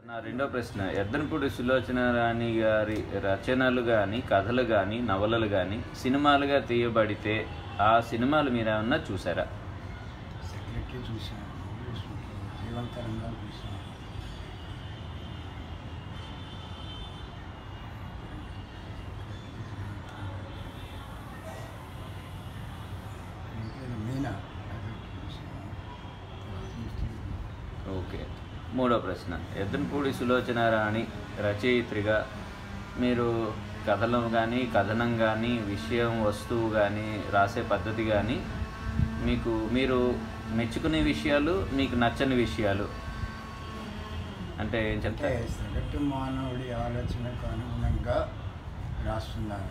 నా రెండో ప్రశ్న ఎద్దనపూడి సులోచన రాణి గారి రచనలు కానీ కథలు కానీ నవలలు కానీ సినిమాలుగా తీయబడితే ఆ సినిమాలు మీరు ఏమన్నా చూసారా సెక్రటరీ చూసాను జీవంతరంగా చూసాను ఇంకేదో మీనా అది చూసాను తర్వాత మిస్టర్ ఓకే మూడో ప్రశ్న ఎద్దనపూడి సులోచన రాణి రచయిత్రిగా మీరు కథలం కానీ కథనం కానీ విషయం వస్తువు కానీ రాసే పద్ధతి కానీ మీకు మీరు మెచ్చుకునే విషయాలు మీకు నచ్చని విషయాలు అంటే ఏం అంటే చెప్తారు సగటు మానవుడి ఆలోచనకు అనుగుణంగా రాస్తున్నాను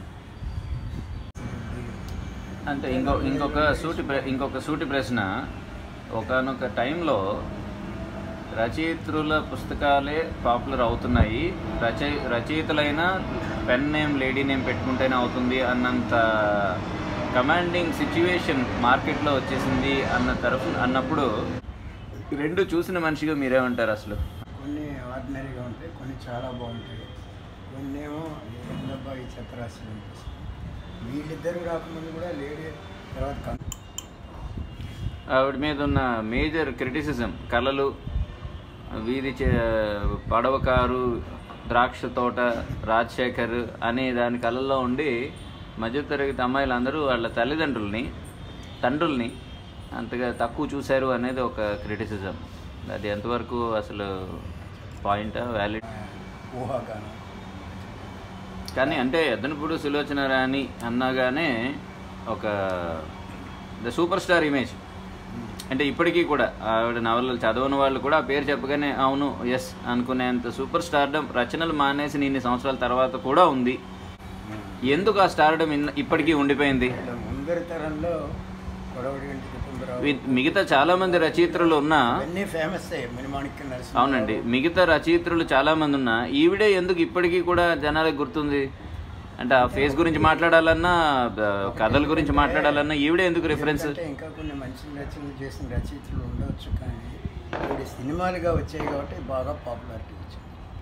అంటే ఇంకో ఇంకొక సూటి ప్ర ఇంకొక సూటి ప్రశ్న ఒకనొక టైంలో రచయిత్రుల పుస్తకాలే పాపులర్ అవుతున్నాయి రచయి రచయితలైన పెన్ నేమ్ లేడీ నేమ్ పెట్టుకుంటేనే అవుతుంది అన్నంత కమాండింగ్ సిచ్యువేషన్ మార్కెట్లో వచ్చేసింది అన్న తరఫు అన్నప్పుడు రెండు చూసిన మనిషిగా మీరేమంటారు అసలు కొన్ని ఆర్డినరీగా ఉంటాయి కొన్ని చాలా బాగుంటాయి కొన్ని ఏమో ఏందబ్బా ఈ చెత్త రాసి అనిపిస్తుంది వీళ్ళిద్దరు రాకముందు కూడా లేడీ తర్వాత కన్- ఆవిడ మీద ఉన్న మేజర్ క్రిటిసిజం కళలు వీధి చే పడవకారు ద్రాక్ష తోట రాజశేఖర్ అనే దాని కళల్లో ఉండి మధ్యతరగతి అమ్మాయిలందరూ వాళ్ళ తల్లిదండ్రుల్ని తండ్రుల్ని అంతగా తక్కువ చూశారు అనేది ఒక క్రిటిసిజం అది ఎంతవరకు అసలు పాయింట్ వ్యాలిడ్ ఊహాగానం కానీ అంటే ఎద్దనపూడి సులోచన రాణి అన్నగానే ఒక ద సూపర్ స్టార్ ఇమేజ్ అంటే ఇప్పటికీ కూడా ఆవిడ నవలలు చదవని వాళ్ళు కూడా ఆ పేరు చెప్పగానే అవును ఎస్ అనుకునేంత సూపర్ స్టార్డమ్ రచనలు మానేసి ఇన్ని సంవత్సరాల తర్వాత కూడా ఉంది ఎందుకు ఆ స్టార్డమ్ ఇన్- ఇప్పటికీ ఉండిపోయింది ఇలా ముందరి తరంలో కొడవడి ఇంటి కుటుంబరావు వి- మిగతా చాలా మంది రచయిత్రులు ఉన్నా అన్నీ ఫేమస్ అయ్యాయి మినిమాణిక్య నరసింహ అవునండి మిగతా రచయిత్రులు చాలా మంది ఉన్నా ఈవిడే ఎందుకు ఇప్పటికీ కూడా జనాలకు గుర్తుంది అంటే ఆ ఫేస్ గురించి మాట్లాడాలన్నా బ- కథల గురించి మాట్లాడాలన్నా ఈవిడే ఎందుకు రిఫరెన్స్ అంటే ఇంకా కొన్ని మంచి రచనలు చేసిన రచయితలు ఉండవచ్చు కానీ ఇప్పుడు సినిమాలుగా వచ్చాయి కాబట్టి బాగా పాపులారిటీ వచ్చింది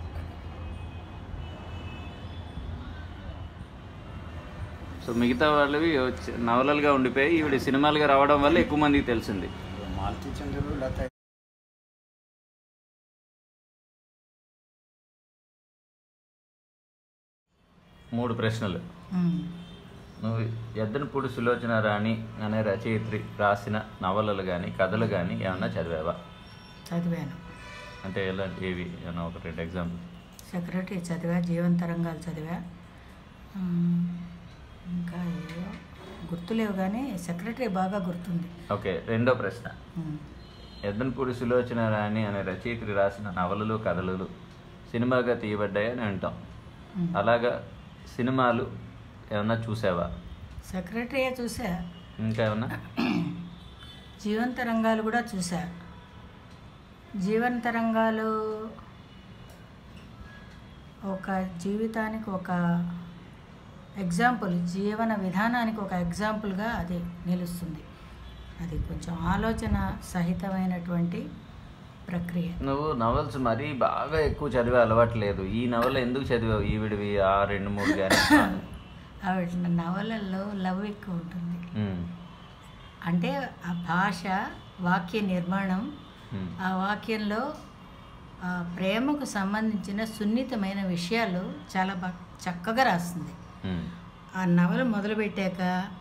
సో మిగతా వాళ్ళవి వచ్చి- నవలలుగా ఉండిపోయి ఈవిడ సినిమాలుగా రావడం వల్ల ఎక్కువ మందికి తెలిసింది ఇప్పుడు మాలతీ చంద్రులు లత మూడు ప్రశ్నలు నువ్వు ఎద్దనపూడి సులోచన రాణి అనే రచయిత్రి రాసిన నవలలు కానీ కథలు కానీ ఏమన్నా చదివావా చదివాను అంటే ఎలాంటి ఏవి ఏమన్నా ఒక రెండు ఎగ్జాంపుల్ సెక్రటరీ చదివా జీవన తరంగాలు చదివా ఉమ్, ఇంకా ఏవో గుర్తులేవు కానీ సెక్రటరీ బాగా గుర్తుంది ఓకే రెండో ప్రశ్న ఉమ్. ఎద్దనపూడి సులోచన రాణి అనే రచయిత్రి రాసిన నవలలు కథలు సినిమాగా తీయబడ్డాయని అంటాం ఉమ్. అలాగా సినిమాలు ఏమన్నా చూసావా సెక్రటరీయే చూసా ఇంకా ఏమన్నా జీవన తరంగాలు కూడా చూసా జీవన తరంగాలు ఒక జీవితానికి ఒక ఎగ్జాంపుల్ జీవన విధానానికి ఒక ఎగ్జాంపుల్గా అది నిలుస్తుంది అది కొంచెం ఆలోచన సహితమైనటువంటి ప్రక్రియ నువ్వు నవల్స్ మరీ బాగా ఎక్కువ చదివే అలవాటు లేదు ఈ నవల ఎందుకు చదివావు ఈవిడివి ఆ రెండు మూడు కానీ ఆవిడ నవలల్లో లవ్ ఎక్కువ ఉంటుంది అంటే ఆ భాష వాక్య నిర్మాణం ఆ వాక్యంలో ఆ ప్రేమకు సంబంధించిన సున్నితమైన విషయాలు చాలా బాగా చక్కగా రాస్తుంది ఆ నవల మొదలుపెట్టాక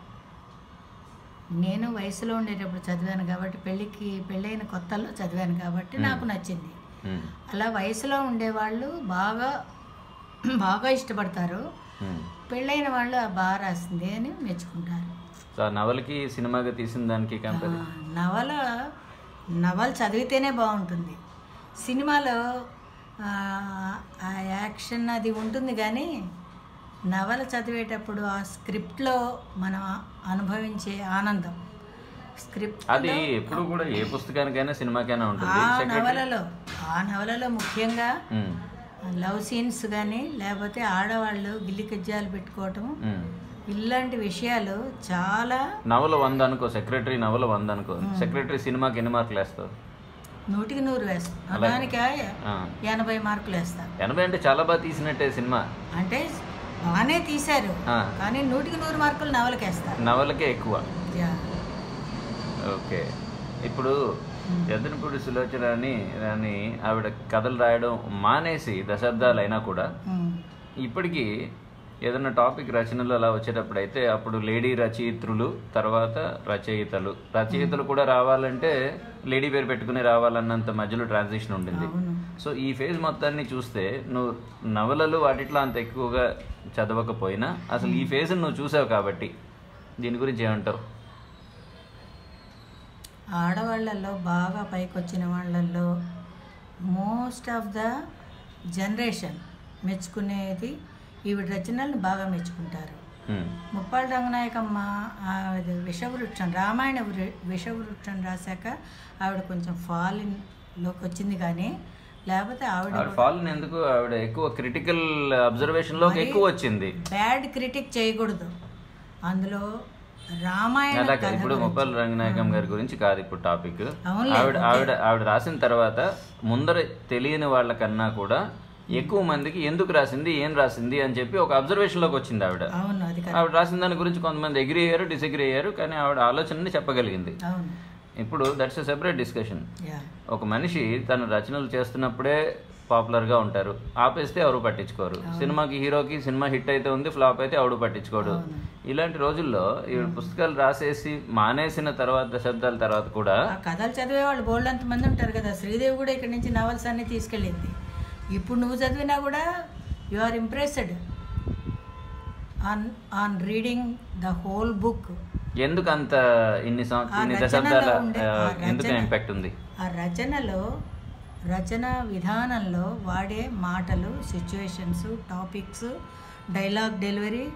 నేను వయసులో ఉండేటప్పుడు చదివాను కాబట్టి పెళ్ళికి పెళ్ళైన కొత్తల్లో చదివాను కాబట్టి నాకు నచ్చింది అలా వయసులో ఉండేవాళ్ళు బాగా బాగా ఇష్టపడతారు పెళ్ళైన వాళ్ళు "ఆ, బాగా రాసింది అని మెచ్చుకుంటారు సో ఆ నవలకి సినిమాగా తీసిన దానికి కంపేర్ ఆ, నవల నవల చదివితేనే బాగుంటుంది సినిమాలో ఆ, ఆ యాక్షన్ అది ఉంటుంది కానీ నవల చదివేటప్పుడు ఆ స్క్రిప్ట్లో మనం అనుభవించే ఆనందం స్క్రిప్ట్ అది ఎప్పుడు కూడా ఏ పుస్తకానికైనా సినిమాకైనా ఆ ఉంటుంది సెక్రటరీ నవలలో ఆ నవలలో ముఖ్యంగా ఉమ్, లవ్ సీన్స్ కానీ లేకపోతే ఆడవాళ్ళు గిల్లి కజ్జాలు పెట్టుకోవటం ఉమ్. ఇలాంటి విషయాలు చాలా నవల వంద అనుకో సెక్రటరీ నవల వంద అనుకో సెక్రటరీ సినిమాకి ఎన్ని మార్కులు వేస్తావు నూటికి నూరు వేస్తా అలాగే. దానికి ఆ. ఎనభై మార్కులు వేస్తా ఎనభై అంటే చాలా బాగా తీసినట్టే సినిమా అంటే బాగానే తీశారు ఆ. కానీ నూటికి నూరు మార్కులు నవలకి వేస్తారు నవలకే ఎక్కువ యా. ఓకే ఇప్పుడు ఎద్దనపూడి సులోచన అని అని ఆవిడ కథలు రాయడం మానేసి దశాబ్దాలు అయినా కూడా ఉమ్. ఇప్పటికీ ఏదైనా టాపిక్ రచనలు అలా వచ్చేటప్పుడు అయితే అప్పుడు లేడీ రచయిత్రులు తర్వాత రచయితలు రచయితలు కూడా రావాలంటే లేడీ పేరు పెట్టుకుని రావాలన్నంత మధ్యలో ట్రాన్సిషన్ ఉండింది అవును సో ఈ ఫేజ్ మొత్తాన్ని చూస్తే నువ్వు నవలలు వాటిట్లో అంత ఎక్కువగా చదవకపోయినా అసలు ఈ ఫేజ్ నువ్వు చూసావు కాబట్టి దీని గురించి ఏమంటావు ఆడవాళ్ళల్లో బాగా పైకి వచ్చిన వాళ్ళల్లో మోస్ట్ ఆఫ్ ద జనరేషన్ మెచ్చుకునేది ఈవిడ రచనలను బాగా మెచ్చుకుంటారు హ్మ్. ముప్పాళ్ళ రంగనాయకమ్మ ఆవిడ విషవృక్షం రామాయణ వృ- విషవృక్షం రాశాక ఆవిడ కొంచెం ఫాలిన్లోకి వచ్చింది కానీ లేకపోతే ఆవిడ ఆవిడ ఫాల్ని ఎందుకు ఆవిడ ఎక్కువ క్రిటికల్ అబ్జర్వేషన్ లోకి ఎక్కువ వచ్చింది బ్యాడ్ క్రిటిక్ చేయకూడదు అందులో రామాయణ అలాగే కథ ఇప్పుడు గురించి. ముప్పల్ రంగనాయకం గారి గురించి కాదు ఇప్పుడు టాపిక్ అవునులే, ఆవిడ ఆవిడ ఆవిడ రాసిన తర్వాత ముందర తెలియని వాళ్ళకన్నా కూడా ఎక్కువ మందికి ఎందుకు రాసింది ఏం రాసింది అని చెప్పి ఒక అబ్జర్వేషన్ లోకి వచ్చింది ఆవిడ అవును అది కదా ఆవిడ రాసిన దాని గురించి కొంతమంది ఎగ్రీ అయ్యారు డిసగ్రీ అయ్యారు కానీ ఆవిడ ఆలోచనని చెప్పగలిగింది అవును ఇప్పుడు that's a separate discussion yeah ఒక మనిషి తన రచనలు చేస్తున్నప్పుడే పాపులర్గా ఉంటారు ఆపేస్తే ఎవరు పట్టించుకోరు సినిమాకి హీరోకి సినిమా హిట్ అయితే ఉంది ఫ్లాప్ అయితే ఎవడు పట్టించుకోడు ఇలాంటి రోజుల్లో ఈ పుస్తకాలు రాసేసి మానేసిన తర్వాత దశాబ్దాల తర్వాత కూడా ఆ కథలు చదివే వాళ్ళు బోల్డ్ అంతమంది ఉంటారు కదా శ్రీదేవి కూడా ఇక్కడి నుంచి నవల్స్ అన్ని తీసుకెళ్ళింది ఇప్పుడు నువ్వు చదివినా కూడా you are impressed on on reading the whole book ఎందుకు అంత ఇన్ని సం- ఆ ఇన్ని రచనలో దశాబ్దాల ఉండే ఆ, ఆ ఎందుకు రచన- ఇంపాక్ట్ ఉంది ఆ రచనలో రచన విధానంలో వాడే మాటలు సిచ్యువేషన్స్ టాపిక్స్ డైలాగ్ డెలివరీ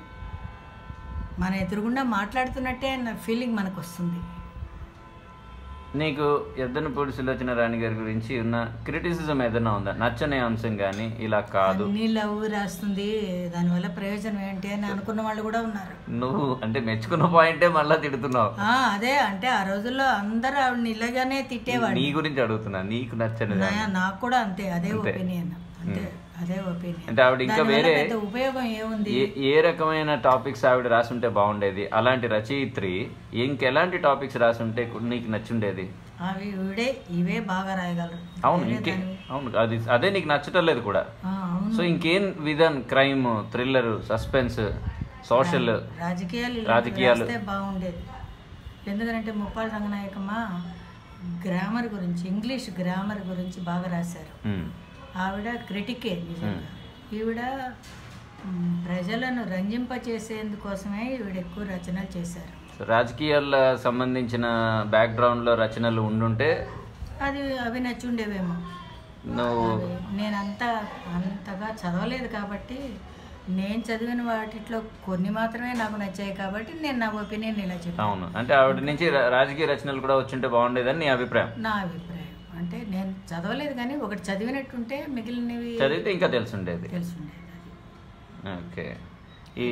మన ఎదురుగుండా మాట్లాడుతున్నట్టే అన్న ఫీలింగ్ మనకు వస్తుంది నీకు ఎద్దనపూడి సులోచన రాణి గారి గురించి ఉన్న క్రిటిసిజం ఏదైనా ఉందా నచ్చని అంశం కానీ ఇలా కాదు అన్ని లవ్ రాస్తుంది దానివల్ల ప్రయోజనం ఏంటి అని అనుకున్న వాళ్ళు కూడా ఉన్నారు నువ్వు అంటే మెచ్చుకున్న పాయింటే మళ్ళా తిడుతున్నావు ఆ, అదే అంటే ఆ రోజుల్లో అందరూ ఆవిడని ఇలాగానే తిట్టేవాడు నీ గురించి అడుగుతున్నా నీకు నచ్చని నా- నాకు కూడా అంతే అదే అంతే. ఒపీనియన్ అంతే అదే ఒపీనియన్ అంటే ఆవిడ ఇంకా వేరే పెద్ద ఉపయోగం ఏముంది ఏ ఏ రకమైన టాపిక్స్ ఆవిడ రాసుంటే బాగుండేది అలాంటి రచయిత్రి ఇంకెలాంటి టాపిక్స్ రాసుంటే కు- నీకు నచ్చుండేది అవి ఇవిడే ఇవే బాగా రాయగలరు అవును వేరే ఇంకే దానివి. అవును అది అదే నీకు నచ్చటం లేదు కూడా ఆ, అవును సో ఇంకేం విధాన్ క్రైమ్ థ్రిల్లర్ సస్పెన్స్ సోషల్ రాజకీయాలు ఇలాంటివి రాజకీయాలు. రాస్తే బాగుండేది ఎందుకంటే ముప్పాళ్ళ రంగనాయకమ్మ గ్రామర్ గురించి ఇంగ్లీష్ గ్రామర్ గురించి బాగా రాశారు ఆవిడ క్రిటికే నిజంగా ఈవిడ మ్, ప్రజలను రంజింపచేసేందుకోసమే ఈవిడ ఎక్కువ రచనలు చేశారు రాజకీయాల సంబంధించిన బ్యాక్గ్రౌండ్ లో రచనలు ఉండుంటే అది అవి నచ్చి ఉండేవేమో నువ్వు అవి నేనంతా అంతగా చదవలేదు కాబట్టి నేను చదివిన వాటిలో కొన్ని మాత్రమే నాకు నచ్చాయి కాబట్టి నేను నా ఒపీనియన్ ఇలా చెప్పాను అవును అంటే ఆవిడ నుంచి రా- రాజకీయ రచనలు కూడా వచ్చుంటే బాగుండేదని నీ అభిప్రాయం నా అభిప్రాయం అంటే నేను చదవలేదు కానీ ఒకటి చదివినట్టుంటే మిగిలినవి చదివితే ఇంకా తెలుసుండేది తెలుసుండేది అది ఓకే ఈ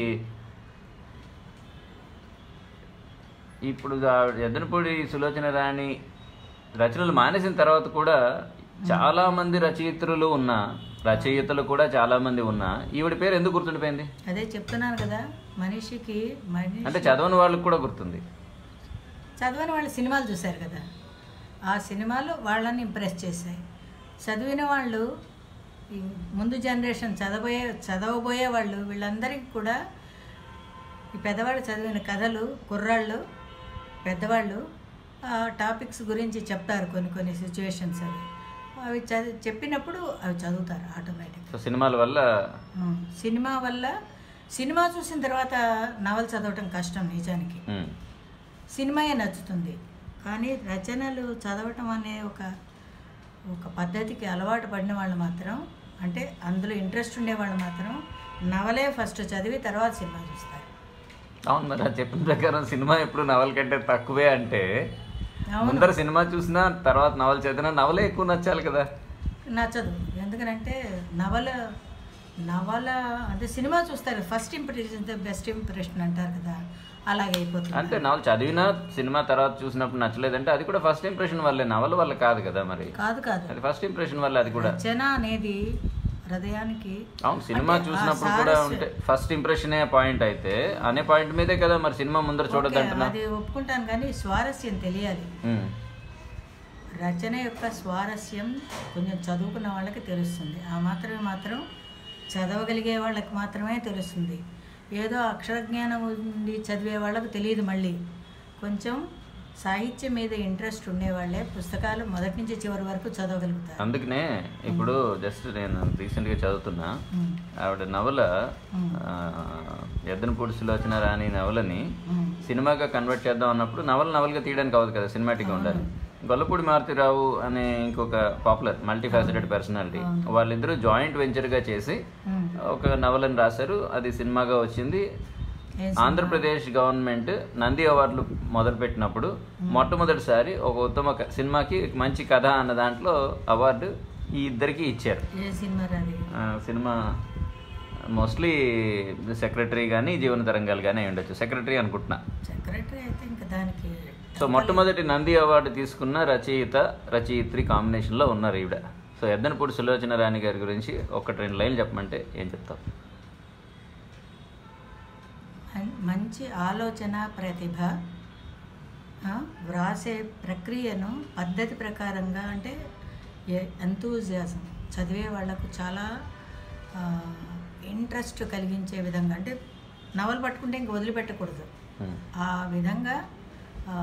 ఇప్పుడు ఆవిడ ఎద్దనపూడి సులోచన రాణి రచనలు మానేసిన తర్వాత కూడా చాలా మంది రచయిత్రులు ఉన్న రచయితలు కూడా చాలా మంది ఉన్నా ఈవిడ పేరు ఎందుకు గుర్తుండిపోయింది అదే చెప్తున్నాను కదా మనిషికి మనిషి అంటే చదవని వాళ్ళకి కూడా గుర్తుంది చదవని వాళ్ళు సినిమాలు చూశారు కదా ఆ సినిమాలు వాళ్ళని ఇంప్రెస్ చేశాయి చదివిన వాళ్ళు ఈ ముందు జనరేషన్ చదవబోయే చదవబోయే వాళ్ళు వీళ్ళందరికీ కూడా ఈ పెద్దవాళ్ళు చదివిన కథలు కుర్రాళ్ళు పెద్దవాళ్ళు ఆ టాపిక్స్ గురించి చెప్తారు కొన్ని కొన్ని సిచ్యువేషన్స్ అవి అవి చదివి చెప్పినప్పుడు అవి చదువుతారు ఆటోమేటిక్ సో సినిమాల వల్ల సినిమా వల్ల సినిమా చూసిన తర్వాత నవల చదవటం కష్టం నిజానికి ఉమ్, సినిమాయే నచ్చుతుంది కానీ రచనలు చదవటం అనే ఒక ఒక పద్ధతికి అలవాటు పడిన వాళ్ళు మాత్రం అంటే అందులో ఇంట్రెస్ట్ ఉండేవాళ్ళు మాత్రం నవలే ఫస్ట్ చదివి తర్వాత సినిమా చూస్తారు అవును మరి అది చెప్పిన ప్రకారం సినిమా ఎప్పుడు నవల కంటే తక్కువే అంటే అవును. ముందర సినిమా చూసినా తర్వాత నవల చదివినా నవలే ఎక్కువ నచ్చాలి కదా నచ్చదు ఎందుకనంటే నవల నవల అంటే సినిమా చూస్తారు ఫస్ట్ ఇంప్రెషన్ బెస్ట్ ఇంప్రెషన్ అంటారు కదా అలాగే అయిపోతుంది అంటే నవల చదివినా సినిమా తర్వాత చూసినప్పుడు నచ్చలేదంటే అది కూడా ఫస్ట్ ఇంప్రెషన్ వల్లే నవల వల్ల కాదు కదా మరి కాదు కాదు అది ఫస్ట్ ఇంప్రెషన్ వల్ల అది కూడా రచన అనేది హృదయానికి అవును సినిమా అంటే ఆ చూసినప్పుడు కూడా సారస్యం- ఉంటే ఫస్ట్ ఇంప్రెషనే పాయింట్ అయితే అనే పాయింట్ మీదే కదా మరి సినిమా ముందర చూడద్దు ఓకే, అంటున్నా అది ఒప్పుకుంటాను కానీ స్వారస్యం తెలియాలి ఉమ్, రచన యొక్క స్వారస్యం కొంచెం చదువుకున్న వాళ్ళకి తెలుస్తుంది ఆ మాత్రమే మాత్రం చదవగలిగే వాళ్ళకి మాత్రమే తెలుస్తుంది ఏదో అక్షరజ్ఞానం ఉండి చదివే వాళ్ళకి తెలియదు మళ్ళీ కొంచెం సాహిత్యం మీద ఇంట్రెస్ట్ ఉండేవాళ్ళే పుస్తకాలు మొదటి నుంచి చివరి వరకు చదవగలుగుతారు అందుకనే ఇప్పుడు జస్ట్ నేను రీసెంట్గా చదువుతున్నా ఉమ్, ఆవిడ నవల ఆ, ఎద్దనపూడి సులోచన రాణి నవలని ఉమ్, సినిమాగా కన్వర్ట్ చేద్దాం అన్నప్పుడు నవల నవల్గా తీయడానికి అవ్వదు కదా సినిమాటిక్గా ఉండాలి గొల్లపూడి మారుతిరావు అనే ఇంకొక పాపులర్ మల్టీ ఫ్యాసెటెడ్ పర్సనాలిటీ వాళ్ళిద్దరూ జాయింట్ వెంచర్గా చేసి ఉమ్. ఒక నవలను రాశారు అది సినిమాగా వచ్చింది ఏం ఆంధ్రప్రదేశ్ గవర్నమెంట్ నంది అవార్డులు మొదలుపెట్టినప్పుడు మొట్టమొదటిసారి ఒక ఉత్తమ క- సినిమాకి మంచి కథ అన్న దాంట్లో అవార్డు ఈ ఇద్దరికి ఇచ్చారు ఏ సినిమా రాది ఆ, సినిమా మోస్ట్లీ సెక్రటరీ కానీ జీవన తరంగాలు కానీ అయి ఉండొచ్చు సెక్రటరీ అనుకుంటున్నా సెక్రటరీ అయితే ఇంకా దానికి సో మొట్టమొదటి నంది అవార్డు తీసుకున్న రచయిత రచయిత్రి కాంబినేషన్లో ఉన్నారు ఈవిడ సో ఎద్దనపూడి సులోచన రాణి గారి గురించి ఒకటి రెండు లైన్లు చెప్పమంటే ఏం చెప్తావు మం- మంచి ఆలోచన ప్రతిభ ఆ, వ్రాసే ప్రక్రియను పద్ధతి ప్రకారంగా అంటే ఎంతూజియాజం చదివే వాళ్ళకు చాలా ఇంట్రెస్ట్ కలిగించే విధంగా అంటే నవలు పట్టుకుంటే ఇంక వదిలిపెట్టకూడదు ఉమ్, ఆ విధంగా ఆ,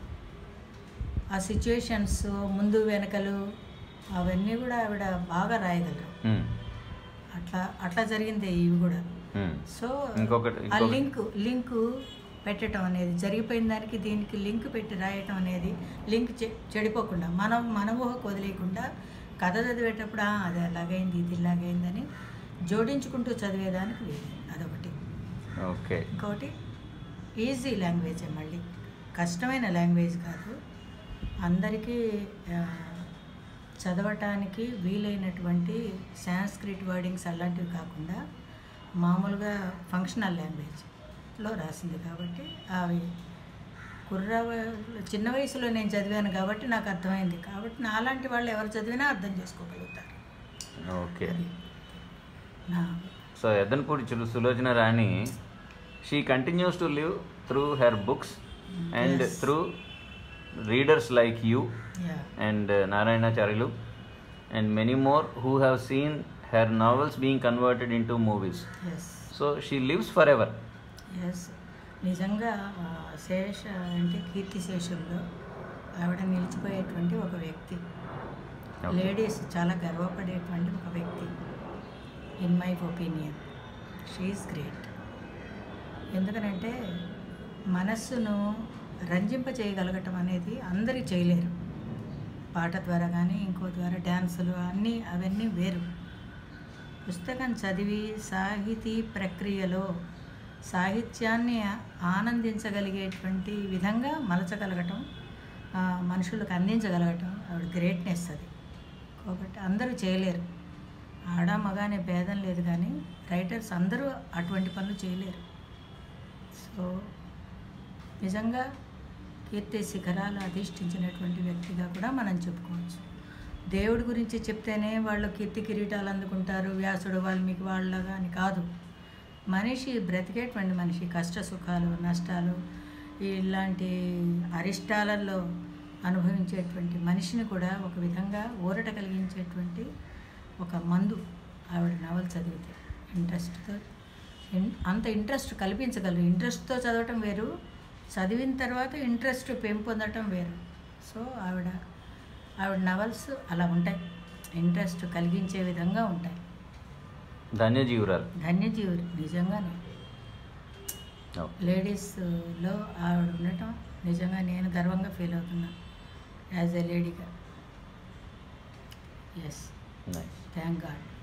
ఆ సిచ్యువేషన్స్ ముందు వెనకలు అవన్నీ కూడా ఆవిడ బాగా రాయగలరు ఉమ్, అట్లా అట్లా జరిగింది ఇవి కూడా ఉమ్. సో ఇంకొకటి ఆ ఇంకొకటి లింక్ లింక్ పెట్టడం అనేది జరిగిపోయిన దానికి దీనికి లింక్ పెట్టి రాయటం అనేది లింక్ చె- చెడిపోకుండా మనం మన ఊహకు వదిలేయకుండా కథ చదివేటప్పుడు "ఆ, అది అలాగైంది ఇది ఇలాగైందని జోడించుకుంటూ చదివేదానికి వీలు అదొకటి ఓకే ఇంకోటి ఈజీ లాంగ్వేజ్ మళ్ళీ కష్టమైన లాంగ్వేజ్ కాదు అందరికీ ఆ, చదవటానికి వీలైనటువంటి సాంస్క్రిట్ వర్డింగ్స్ అలాంటివి కాకుండా మామూలుగా ఫంక్షనల్ లాంగ్వేజ్లో రాసింది కాబట్టి అవి కుర్ర వ- చిన్న వయసులో నేను చదివాను కాబట్టి నాకు అర్థమైంది కాబట్టి నాలాంటి వాళ్ళు ఎవరు చదివినా అర్థం చేసుకోగలుగుతారు ఓకే నా సో ఎద్దనపూడి చులు Sulochana Rani she continues to live through her books and Yes. Through readers like you yeah and uh, Narayanacharylu and many more who have seen her novels being converted into movies. Yes So she lives forever. Yes నిజంగా ఆ, శేష అంటే కీర్తి శేషుల్లో ఆవిడ నిలిచిపోయేటువంటి ఒక వ్యక్తి Okay. Ladies చాలా గర్వపడేటువంటి ఒక వ్యక్తి in my opinion she is great ఎందుకనంటే మనస్సును రంజింప చేయగలగటం అనేది అందరూ చేయలేరు పాట ద్వారా కానీ ఇంకో ద్వారా డ్యాన్సులు అన్నీ అవన్నీ వేరు పుస్తకం చదివి సాహితీ ప్రక్రియలో సాహిత్యాన్ని ఆనందించగలిగేటువంటి విధంగా మలచగలగటం ఆ, మనుషులకు అందించగలగటం ఆవిడ గ్రేట్నెస్ అది కాబట్టి అందరూ చేయలేరు ఆడ మగ అనే భేదం లేదు కానీ రైటర్స్ అందరూ అటువంటి పనులు చేయలేరు సో నిజంగా కీర్తి శిఖరాలు అధిష్ఠించినటువంటి వ్యక్తిగా కూడా మనం చెప్పుకోవచ్చు దేవుడి గురించి చెప్తేనే వాళ్ళు కీర్తి కిరీటాలు అందుకుంటారు వ్యాసుడు వాల్మీకి వాళ్ళగా అని కాదు మనిషి బ్రతికేటువంటి మనిషి కష్ట సుఖాలు నష్టాలు ఇలాంటి అరిష్టాలలో అనుభవించేటువంటి మనిషిని కూడా ఒక విధంగా ఊరట కలిగించేటువంటి ఒక మందు ఆవిడ నవలు చదివితే ఇంట్రెస్ట్తో ఇన్- అంత ఇంట్రెస్ట్ కల్పించగలరు ఇంట్రెస్ట్తో చదవటం వేరు చదివిన తర్వాత ఇంట్రెస్ట్ పెంపొందటం వేరు సో ఆవిడ ఆవిడ నవల్స్ అలా ఉంటాయి ఇంట్రెస్ట్ కలిగించే విధంగా ఉంటాయి ధన్యజీవురాలు ధన్యజీవులు నిజంగానే Oh, లేడీస్లో ఆవిడ ఉండటం నిజంగా నేను గర్వంగా ఫీల్ అవుతున్నా యాజ్ ఎ లేడీగా ఎస్ nice. Thank God